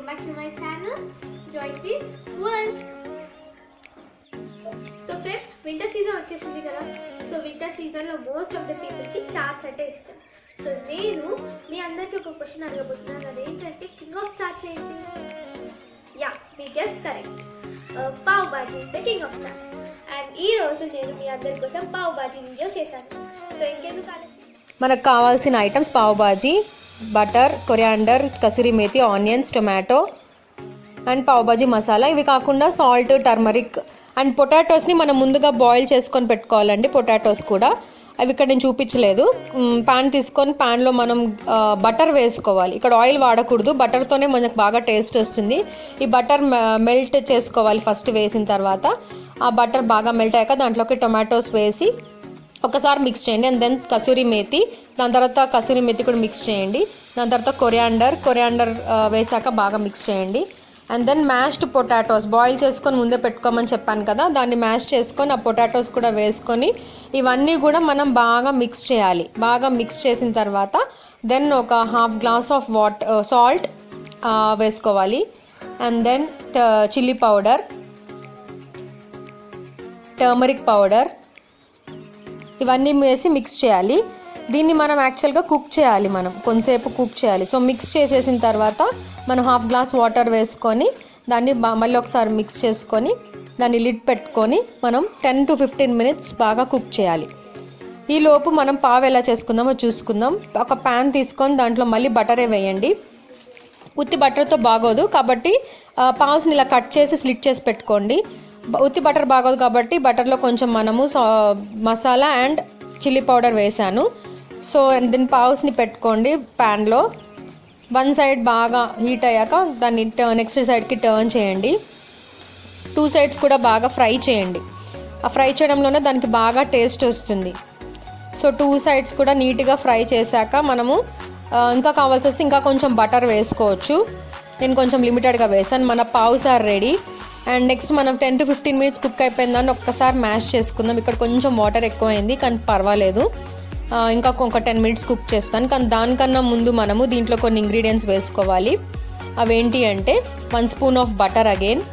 welcome back to my channel Joyce's World so friends winter season వచ్చేసింది కదా so winter సీజన్లో most of the పీపుల్కి చాట్స్ అంటే ఇష్టం సో నేను మీ అందరికీ ఒక క్వశ్చన్ అడగబోతున్నాను అదేంటంటే కింగ్ ఆఫ్ చాట్స్ ఏంటి యా మీ guess correct pav bhaji is the king of chaats and ఈ రోజు నేను మీ అందరి కోసం పావ్ బాజీ వీడియో చేశాను సో ఇంకెందుకు ఆలస్యం మనకు కావాల్సిన items pav bhaji butter coriander kasuri methi onions tomato and pav bhaji masala ఇవి కాకుండా సాల్ట్ టర్మరిక్ అండ్ పొటాటోస్ని మనం ముందుగా బాయిల్ చేసుకొని పెట్టుకోవాలండి పొటాటోస్ కూడా అవి ఇక్కడ నేను చూపించలేదు పాన్ తీసుకొని పాన్లో మనం బటర్ వేసుకోవాలి ఇక్కడ ఆయిల్ వాడకూడదు బటర్తోనే మనకు బాగా టేస్ట్ వస్తుంది ఈ బటర్ మెల్ట్ చేసుకోవాలి ఫస్ట్ వేసిన తర్వాత ఆ బటర్ బాగా మెల్ట్ అయ్యాక దాంట్లోకి టొమాటోస్ వేసి ఒకసారి మిక్స్ చేయండి అండ్ దెన్ కసూరి మేతి దాని తర్వాత కసూరి మేతి కూడా మిక్స్ చేయండి దాని తర్వాత కొరియాండర్ కొరియాండర్ వేసాక బాగా మిక్స్ చేయండి and then mashed potatoes boil చేసుకొని ముందే పెట్టుకోమని చెప్పాను కదా దాన్ని మ్యాష్ చేసుకొని ఆ పొటాటోస్ కూడా వేసుకొని ఇవన్నీ కూడా మనం బాగా మిక్స్ చేయాలి బాగా మిక్స్ చేసిన తర్వాత దెన్ ఒక half glass of water salt వేసుకోవాలి and then chilli powder turmeric powder ఇవన్నీ వేసి మిక్స్ చేయాలి దీన్ని మనం యాక్చువల్గా కుక్ చేయాలి మనం కొంతసేపు కుక్ చేయాలి సో మిక్స్ చేసేసిన తర్వాత మనం హాఫ్ గ్లాస్ వాటర్ వేసుకొని దాన్ని బా- మళ్ళీ ఒకసారి మిక్స్ చేసుకొని దాన్ని లిడ్ పెట్టుకొని మనం టెన్ టు ఫిఫ్టీన్ మినిట్స్ బాగా కుక్ చేయాలి ఈ లోపు మనం పావు ఎలా చేసుకుందామో చూసుకుందాం ఒక ప్యాన్ తీసుకొని దాంట్లో మళ్ళీ బటరే వేయండి ఉత్తి బటర్తో బాగోదు కాబట్టి ఆ, పావుస్ని ఇలా కట్ చేసి స్లిట్ చేసి పెట్టుకోండి బ- ఉత్తి బటర్ బాగోదు కాబట్టి బటర్లో కొంచెం మనము సా- మసాలా అండ్ చిల్లీ పౌడర్ వేసాను సో దీని పావుస్ని పెట్టుకోండి ప్యాన్లో వన్ సైడ్ బాగా హీట్ అయ్యాక దాన్ని నెక్స్ట్ సైడ్కి టర్న్ చేయండి టూ సైడ్స్ కూడా బాగా ఫ్రై చేయండి ఆ ఫ్రై చేయడంలోనే దానికి బాగా టేస్ట్ వస్తుంది సో టూ సైడ్స్ కూడా నీట్గా ఫ్రై చేశాక మనము ఆ, ఇంకా కావాల్సి వస్తే ఇంకా కొంచెం బటర్ వేసుకోవచ్చు నేను కొంచెం లిమిటెడ్గా వేసాను మన pavs are ready and next మనం ten to fifteen minutes cook అయిపోయిందని ఒక్కసారి మ్యాష్ చేసుకుందాం ఇక్కడ కొంచెం వాటర్ ఎక్కువైంది కానీ పర్వాలేదు ఆ, ఇంకా ఒక టెన్ మినిట్స్ కుక్ చేస్తాను కానీ దానికన్నా ముందు మనము దీంట్లో కొన్ని ఇంగ్రీడియంట్స్ వేసుకోవాలి అవేంటి అంటే one spoon of butter again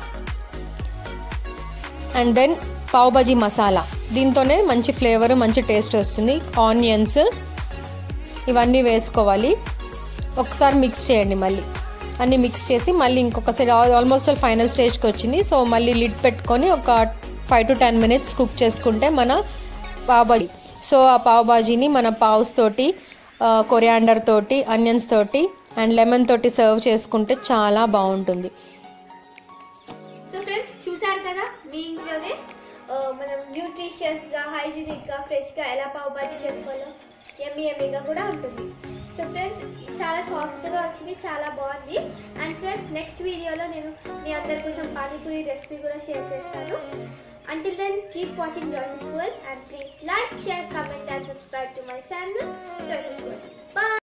and then pav bhaji masala దీంతోనే మంచి ఫ్లేవర్ మంచి టేస్ట్ వస్తుంది ఆనియన్స్ ఇవన్నీ వేసుకోవాలి ఒకసారి మిక్స్ చేయండి మళ్ళీ అన్నీ మిక్స్ చేసి మళ్ళీ ఇంకొకసారి ఆల్మోస్ట్ ఆల్ ఫైనల్ స్టేజ్కి వచ్చింది సో మళ్ళీ లిడ్ పెట్టుకొని ఒక five to ten minutes cook చేసుకుంటే మన పావ్ బాజీ సో ఆ పావ్ బాజీని మన పావ్స్ తోటి కొరియాండర్ తోటి ఆనియన్స్ తోటి అండ్ లెమన్ తోటి సర్వ్ చేసుకుంటే చాలా బాగుంటుంది సో ఫ్రెండ్స్ చూసారు కదా మీ ఇంట్లోనే ఆ, మనం న్యూట్రిషియస్గా హైజీనిక్గా ఫ్రెష్గా ఎలా పావు బాజీ చేసుకోవాలో ఎమ్మి ఎమ్మిగా కూడా ఉంటుంది సో ఫ్రెండ్స్ చాలా సాఫ్ట్గా వచ్చింది చాలా బాగుంది అండ్ ఫ్రెండ్స్ నెక్స్ట్ వీడియోలో నేను మీ అందరి కోసం పానీపూరి రెసిపీ కూడా షేర్ చేస్తాను until then keep watching Joyce's World and please like share comment and subscribe to my channel Joyce's World bye